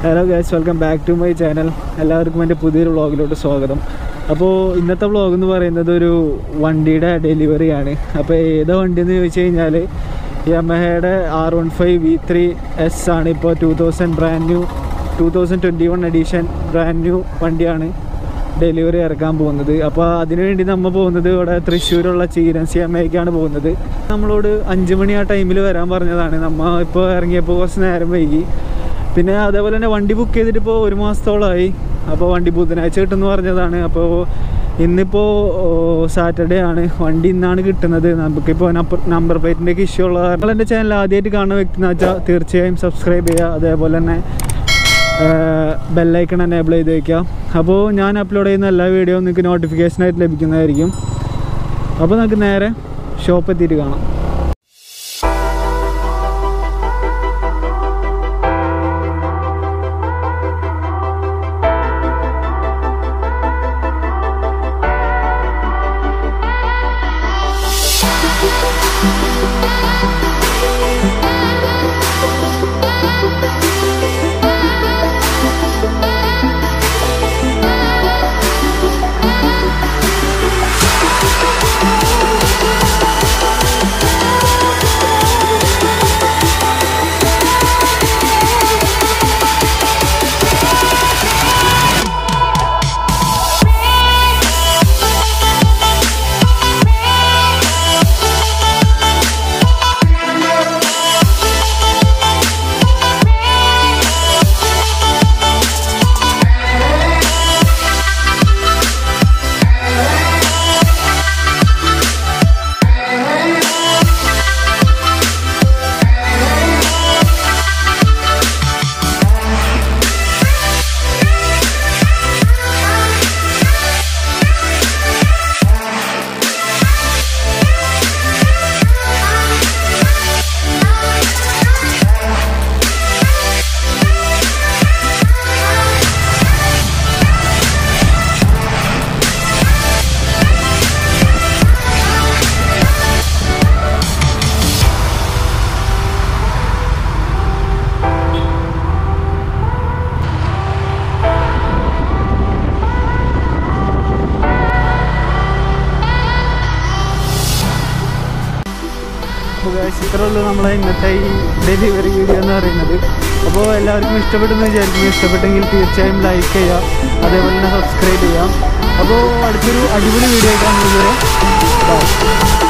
hello guys welcome back to my channel എല്ലാവർക്കും എൻ്റെ പുതിയൊരു വ്ളോഗിലോട്ട് സ്വാഗതം അപ്പോൾ ഇന്നത്തെ വ്ളോഗ് എന്ന് പറയുന്നത് ഒരു വണ്ടിയുടെ ഡെലിവറിയാണ് അപ്പോൾ ഏതാ വണ്ടി എന്ന് ചോദിച്ചു കഴിഞ്ഞാൽ യമഹയുടെ R one five V three S ആണ് ഇപ്പോൾ two thousand brand new two thousand twenty one edition brand new വണ്ടിയാണ് ഡെലിവറി ഇറക്കാൻ പോകുന്നത് അപ്പോൾ അതിനുവേണ്ടി നമ്മൾ പോകുന്നത് ഇവിടെ തൃശ്ശൂരുള്ള ചീരൻസി അമ്മയ്ക്കാണ് പോകുന്നത് നമ്മളോട് അഞ്ച് മണി ആ ടൈമിൽ വരാൻ പറഞ്ഞതാണ് നമ്മൾ ഇപ്പോൾ ഇറങ്ങിയപ്പോൾ കുറച്ച് നേരം വൈകി പിന്നെ അതേപോലെ തന്നെ വണ്ടി ബുക്ക് ചെയ്തിട്ട് ഇപ്പോൾ ഒരു മാസത്തോളമായി അപ്പോൾ വണ്ടി ബുധനാഴ്ച കിട്ടുമെന്ന് പറഞ്ഞതാണ് അപ്പോൾ ഇന്നിപ്പോൾ സാറ്റർഡേ ആണ് വണ്ടി ഇന്നാണ് കിട്ടുന്നത് നമുക്കിപ്പോൾ നമ്പർ പ്ലേറ്റിൻ്റെയൊക്കെ ഇഷ്യൂ ഉള്ള നിങ്ങൾ എൻ്റെ ചാനൽ ആദ്യമായിട്ട് കാണുന്ന വ്യക്തി എന്ന് വെച്ചാൽ തീർച്ചയായും സബ്സ്ക്രൈബ് ചെയ്യുക അതേപോലെ തന്നെ ബെല്ലൈക്കൺ എനേബിൾ ചെയ്ത് വയ്ക്കാം അപ്പോൾ ഞാൻ അപ്ലോഡ് ചെയ്യുന്ന എല്ലാ വീഡിയോയും നിങ്ങൾക്ക് നോട്ടിഫിക്കേഷനായിട്ട് ലഭിക്കുന്നതായിരിക്കും അപ്പോൾ നമുക്ക് നേരെ ഷോപ്പ് എത്തിയിട്ട് കാണാം ഇത്രേ ഉള്ളൂ നമ്മളെ ഇന്നത്തെ ഈ ഡെലിവറി വീഡിയോ എന്ന് പറയുന്നത് അപ്പോൾ എല്ലാവർക്കും ഇഷ്ടപ്പെട്ടെന്ന് വിചാരിക്കുന്നു ഇഷ്ടപ്പെട്ടെങ്കിൽ തീർച്ചയായും ലൈക്ക് ചെയ്യുക അതേപോലെ തന്നെ സബ്സ്ക്രൈബ് ചെയ്യുക അപ്പോൾ അടുത്തൊരു അടിപൊളി വീഡിയോ കാണുന്നത്